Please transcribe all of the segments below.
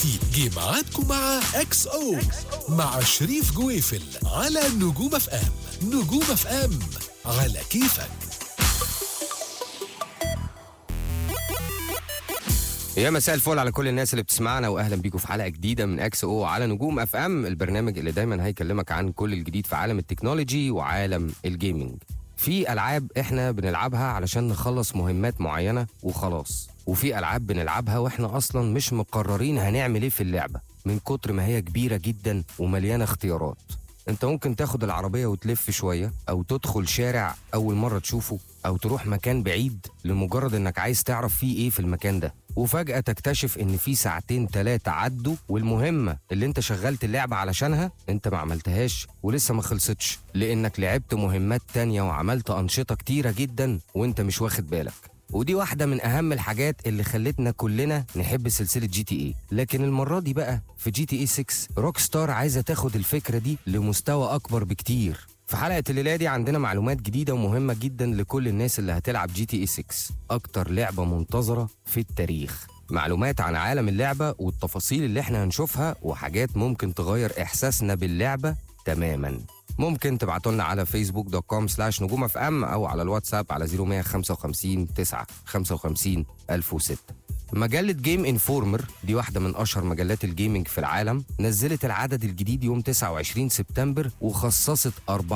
دلوقتي جه ميعادكم مع اكس او مع شريف جويفل على نجوم اف ام نجوم اف ام على كيفك يا مساء الفل على كل الناس اللي بتسمعنا واهلا بيكم في حلقه جديده من اكس او على نجوم اف ام البرنامج اللي دايما هيكلمك عن كل الجديد في عالم التكنولوجي وعالم الجيمنج في العاب احنا بنلعبها علشان نخلص مهمات معينه وخلاص وفي العاب بنلعبها واحنا اصلا مش مقررين هنعمل ايه في اللعبه من كتر ما هي كبيره جدا ومليانه اختيارات انت ممكن تاخد العربية وتلف شوية او تدخل شارع اول مرة تشوفه او تروح مكان بعيد لمجرد انك عايز تعرف فيه ايه في المكان ده وفجأة تكتشف ان في ساعتين تلاتة عدوا والمهمة اللي انت شغلت اللعبة علشانها انت ما عملتهاش ولسه ما خلصتش لانك لعبت مهمات تانية وعملت انشطة كتيرة جدا وانت مش واخد بالك ودي واحدة من أهم الحاجات اللي خلتنا كلنا نحب سلسلة جي تي اي لكن المرة دي بقى في جي تي اي 6 روك ستار عايزة تاخد الفكرة دي لمستوى أكبر بكتير في حلقة الليلة دي عندنا معلومات جديدة ومهمة جدا لكل الناس اللي هتلعب جي تي اي 6 أكتر لعبة منتظرة في التاريخ معلومات عن عالم اللعبة والتفاصيل اللي احنا هنشوفها وحاجات ممكن تغير إحساسنا باللعبة تماما ممكن تبعتوا لنا على فيسبوك دوت كوم سلاش نجوم اف ام او على الواتساب على 0155 9 55 1006 مجلة جيم انفورمر دي واحدة من أشهر مجلات الجيمنج في العالم نزلت العدد الجديد يوم 29 سبتمبر وخصصت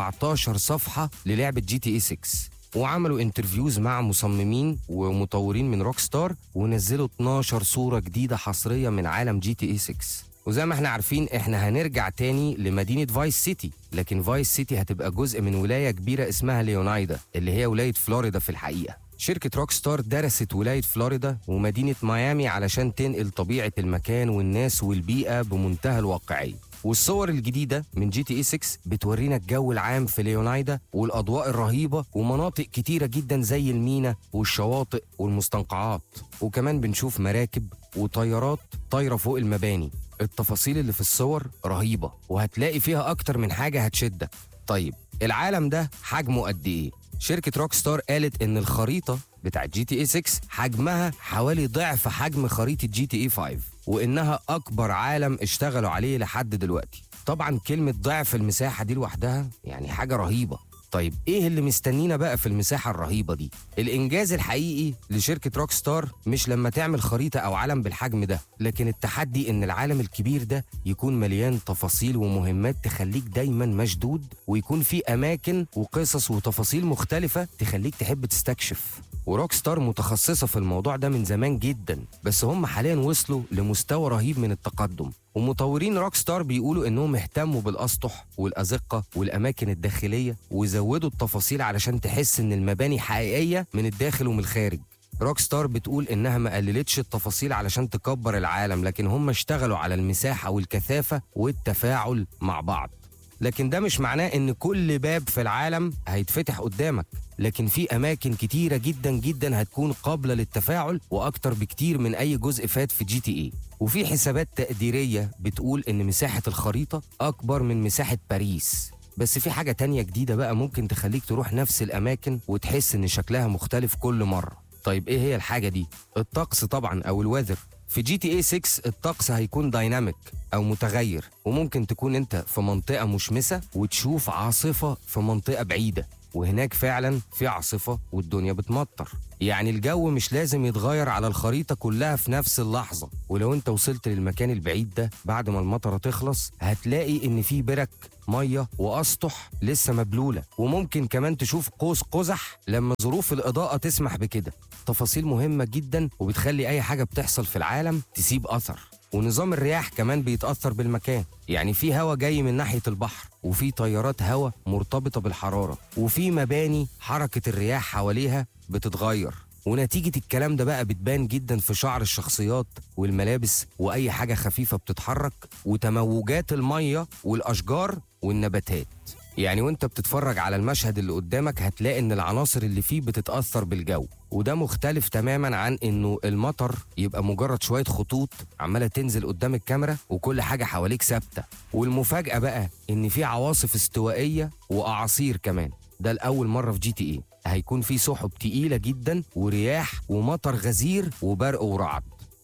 14 صفحة للعبة جي تي اي 6 وعملوا انترفيوز مع مصممين ومطورين من روك ستار ونزلوا 12 صورة جديدة حصرية من عالم جي تي اي 6 وزي ما احنا عارفين احنا هنرجع تاني لمدينة فايس سيتي لكن فايس سيتي هتبقى جزء من ولاية كبيرة اسمها ليونايدا اللي هي ولاية فلوريدا في الحقيقة شركة روك ستار درست ولاية فلوريدا ومدينة ميامي علشان تنقل طبيعة المكان والناس والبيئة بمنتهى الواقعية والصور الجديدة من جي تي اي 6 بتورينا الجو العام في ليونايدا والأضواء الرهيبة ومناطق كتيرة جدا زي المينا والشواطئ والمستنقعات وكمان بنشوف مراكب وطيارات طايرة فوق المباني التفاصيل اللي في الصور رهيبة وهتلاقي فيها أكتر من حاجة هتشدك طيب العالم ده حجمه قد إيه؟ شركة روك ستار قالت إن الخريطة بتاعت جي تي اي 6 حجمها حوالي ضعف حجم خريطة جي تي اي 5 وإنها أكبر عالم اشتغلوا عليه لحد دلوقتي طبعا كلمة ضعف المساحة دي لوحدها يعني حاجة رهيبة طيب ايه اللي مستنينا بقى في المساحة الرهيبة دي؟ الانجاز الحقيقي لشركة روك ستار مش لما تعمل خريطة او علم بالحجم ده، لكن التحدي ان العالم الكبير ده يكون مليان تفاصيل ومهمات تخليك دايما مشدود ويكون في اماكن وقصص وتفاصيل مختلفة تخليك تحب تستكشف. وروك ستار متخصصة في الموضوع ده من زمان جدا بس هم حاليا وصلوا لمستوى رهيب من التقدم ومطورين روك ستار بيقولوا انهم اهتموا بالاسطح والازقه والاماكن الداخليه وزودوا التفاصيل علشان تحس ان المباني حقيقيه من الداخل ومن الخارج روك ستار بتقول انها ما قللتش التفاصيل علشان تكبر العالم لكن هم اشتغلوا على المساحه والكثافه والتفاعل مع بعض لكن ده مش معناه ان كل باب في العالم هيتفتح قدامك لكن في اماكن كتيره جدا جدا هتكون قابله للتفاعل واكتر بكتير من اي جزء فات في جي تي اي وفي حسابات تقديريه بتقول ان مساحه الخريطه اكبر من مساحه باريس بس في حاجه تانية جديده بقى ممكن تخليك تروح نفس الاماكن وتحس ان شكلها مختلف كل مره طيب ايه هي الحاجه دي الطقس طبعا او الوذر في جي تي اي 6 الطقس هيكون دايناميك او متغير وممكن تكون انت في منطقه مشمسه وتشوف عاصفه في منطقه بعيده وهناك فعلا في عاصفه والدنيا بتمطر يعني الجو مش لازم يتغير على الخريطه كلها في نفس اللحظه ولو انت وصلت للمكان البعيد ده بعد ما المطره تخلص هتلاقي ان في برك ميه واسطح لسه مبلوله وممكن كمان تشوف قوس قزح لما ظروف الاضاءه تسمح بكده تفاصيل مهمه جدا وبتخلي اي حاجه بتحصل في العالم تسيب اثر ونظام الرياح كمان بيتأثر بالمكان يعني في هوا جاي من ناحية البحر وفي تيارات هوا مرتبطة بالحرارة وفي مباني حركة الرياح حواليها بتتغير ونتيجة الكلام ده بقى بتبان جدا في شعر الشخصيات والملابس وأي حاجة خفيفة بتتحرك وتموجات المية والأشجار والنباتات يعني وانت بتتفرج على المشهد اللي قدامك هتلاقي ان العناصر اللي فيه بتتأثر بالجو وده مختلف تماما عن انه المطر يبقى مجرد شوية خطوط عمالة تنزل قدام الكاميرا وكل حاجة حواليك ثابتة والمفاجأة بقى ان في عواصف استوائية واعاصير كمان ده لأول مرة في جي تي ايه هيكون في سحب تقيلة جدا ورياح ومطر غزير وبرق ورعد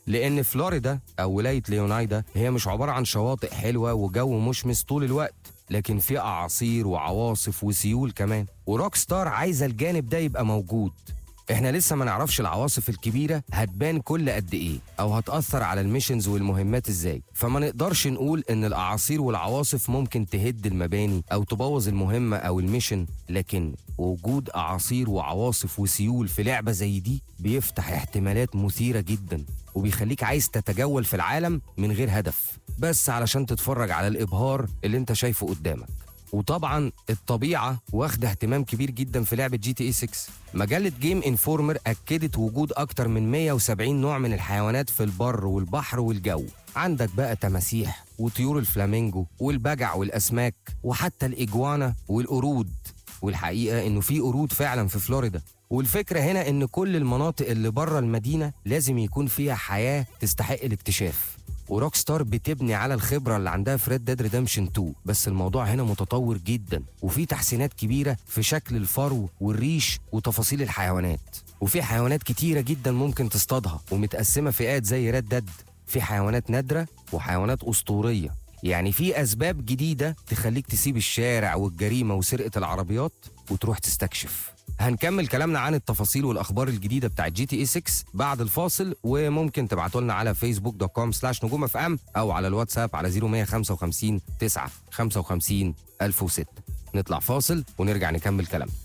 لان فلوريدا او ولايه ليونايدا هي مش عباره عن شواطئ حلوه وجو مشمس طول الوقت لكن في اعاصير وعواصف وسيول كمان وروك ستار عايزه الجانب ده يبقى موجود احنا لسه ما نعرفش العواصف الكبيره هتبان كل قد ايه او هتاثر على الميشنز والمهمات ازاي فما نقدرش نقول ان الاعاصير والعواصف ممكن تهد المباني او تبوظ المهمه او الميشن لكن وجود اعاصير وعواصف وسيول في لعبه زي دي بيفتح احتمالات مثيره جدا وبيخليك عايز تتجول في العالم من غير هدف بس علشان تتفرج على الابهار اللي انت شايفه قدامك وطبعا الطبيعه واخده اهتمام كبير جدا في لعبه جي تي اي 6 مجله جيم انفورمر اكدت وجود اكتر من 170 نوع من الحيوانات في البر والبحر والجو عندك بقى تماسيح وطيور الفلامينجو والبجع والاسماك وحتى الاجوانا والقرود والحقيقه انه في قرود فعلا في فلوريدا والفكره هنا ان كل المناطق اللي بره المدينه لازم يكون فيها حياه تستحق الاكتشاف وروك ستار بتبني على الخبره اللي عندها في ريد ديد ريدمشن 2 بس الموضوع هنا متطور جدا وفي تحسينات كبيره في شكل الفرو والريش وتفاصيل الحيوانات وفي حيوانات كتيره جدا ممكن تصطادها ومتقسمه فئات زي ريد ديد في حيوانات نادره وحيوانات اسطوريه يعني في اسباب جديده تخليك تسيب الشارع والجريمه وسرقه العربيات وتروح تستكشف هنكمل كلامنا عن التفاصيل والاخبار الجديده بتاعت جي تي اي 6 بعد الفاصل وممكن تبعتوا لنا على فيسبوك دوت كوم سلاش نجوم اف ام او على الواتساب على 0155 9 55 1006 نطلع فاصل ونرجع نكمل كلامنا